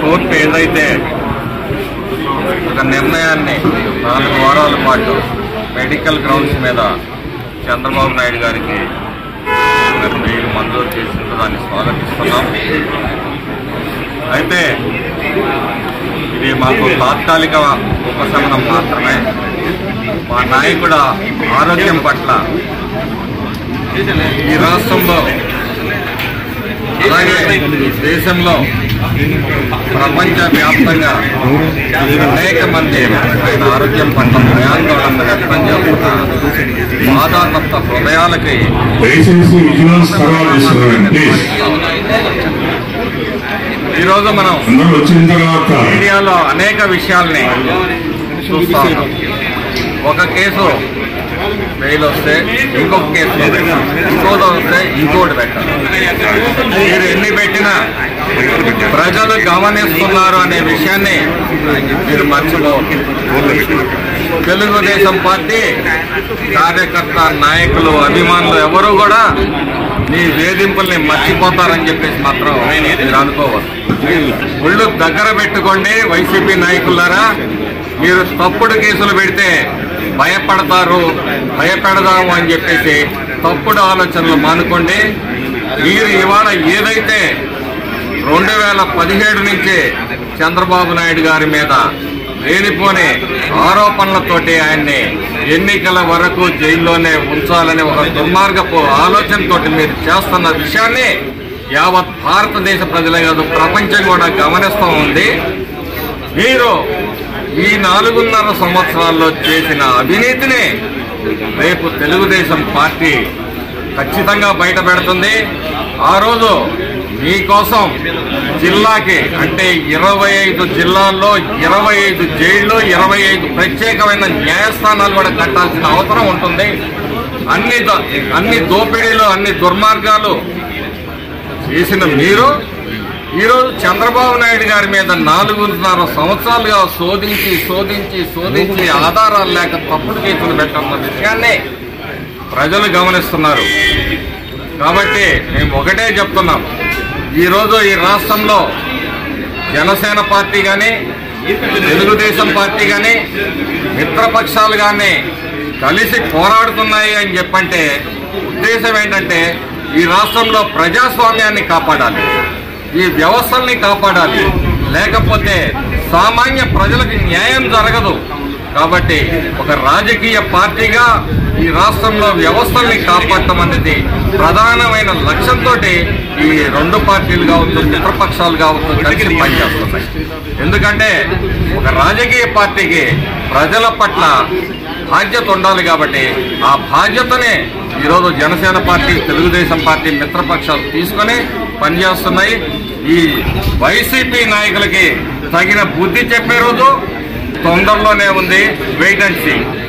court ఏదైతే ఒక నిర్ణయాన్ని నాలుగు వారాల పాటు మెడికల్ గ్రౌండ్స్ మీద చంద్రబాబు నాయుడు గారికి మరి బెయిల్ మంజూరు చేసిందో దాన్ని స్వాగతిస్తున్నాం అయితే ఇది మాకు తాత్కాలిక ఉపశమనం మాత్రమే మా నాయకుడు ఆరోగ్యం పట్ల ఈ రాష్ట్రంలో అలాగే దేశంలో ప్రపంచ వ్యాప్తంగా అనేక మంది ఆయన ఆరోగ్యం పట్ల భయాందోళన వ్యక్తం చేస్తున్న బాధాతప్త హృదయాలకి దయచేసి విజిలెన్స్ తర్వాత తీసుకురండి ప్లీజ్ ఈరోజు మనం అందరూ వచ్చిన తర్వాత మీడియాలో అనేక విషయాల్ని చూస్తా ఉన్నాం ఒక కేసు బెయిల్ వస్తే ఇంకొక కేసులో పెట్టాం ఇంకోటి వస్తే ఇంకోటి పెట్టాం మీరు ఎన్ని పెట్టినా ప్రజలు గమనిస్తున్నారు అనే విషయాన్ని మీరు మర్చిపోవద్దు తెలుగుదేశం పార్టీ కార్యకర్త నాయకులు అభిమానులు ఎవరు కూడా మీ వేధింపుల్ని మర్చిపోతారని చెప్పేసి మాత్రం మీరు అనుకోవద్దు ఒళ్ళు దగ్గర పెట్టుకోండి వైసీపీ నాయకులారా మీరు తప్పుడు కేసులు పెడితే భయపడతారు భయపెడదాము అని చెప్పేసి తప్పుడు ఆలోచనలు మానుకోండి మీరు ఇవాళ ఏదైతే రెండు వేల పదిహేడు నుంచి చంద్రబాబు నాయుడు గారి మీద లేనిపోని ఆరోపణలతోటి ఆయన్ని ఎన్నికల వరకు జైల్లోనే ఉంచాలనే ఒక దుర్మార్గపు ఆలోచనతోటి మీరు చేస్తున్న విషయాన్ని యావత్ భారతదేశ ప్రజలే కాదు ప్రపంచం కూడా గమనిస్తూ ఉంది మీరు ఈ నాలుగున్నర సంవత్సరాల్లో చేసిన అవినీతిని రేపు తెలుగుదేశం పార్టీ ఖచ్చితంగా బయట పెడుతుంది ఆ రోజు మీకోసం జిల్లాకి అంటే ఇరవై ఐదు జిల్లాల్లో ఇరవై ఐదు జైళ్ళు ఇరవై ఐదు ప్రత్యేకమైన న్యాయస్థానాలు కూడా కట్టాల్సిన అవసరం ఉంటుంది అన్ని దో- అన్ని దోపిడీలు అన్ని దుర్మార్గాలు చేసిన మీరు ఈరోజు చంద్రబాబు నాయుడు గారి మీద నాలుగున్నర సంవత్సరాలుగా శోధించి శోధించి శోధించి ఆధారాలు లేక తప్పుడు కేసులు పెట్టన్న విషయాన్ని ప్రజలు గమనిస్తున్నారు కాబట్టి మేము ఒకటే చెప్తున్నాం ఈరోజు ఈ రాష్ట్రంలో జనసేన పార్టీ కానీ తెలుగుదేశం పార్టీ కానీ మిత్రపక్షాలు కానీ కలిసి పోరాడుతున్నాయి అని చెప్పంటే ఉద్దేశం ఏంటంటే ఈ రాష్ట్రంలో ప్రజాస్వామ్యాన్ని కాపాడాలి ఈ వ్యవస్థల్ని కాపాడాలి లేకపోతే సామాన్య ప్రజలకు న్యాయం జరగదు కాబట్టి ఒక రాజకీయ పార్టీగా ఈ రాష్ట్రంలో వ్యవస్థల్ని కాపాడటం అనేది ప్రధానమైన లక్ష్యంతో ఈ రెండు పార్టీలు కావచ్చు మిత్రపక్షాలు కావచ్చు కలిసి పనిచేస్తున్నాయి ఎందుకంటే ఒక రాజకీయ పార్టీకి ప్రజల పట్ల బాధ్యత ఉండాలి కాబట్టి ఆ బాధ్యతనే ఈరోజు జనసేన పార్టీ తెలుగుదేశం పార్టీ మిత్రపక్షాలు తీసుకొని పనిచేస్తున్నాయి ఈ వైసీపీ నాయకులకి తగిన బుద్ధి చెప్పే రోజు తొందరలోనే ఉంది వెయిట్ అండ్ సీ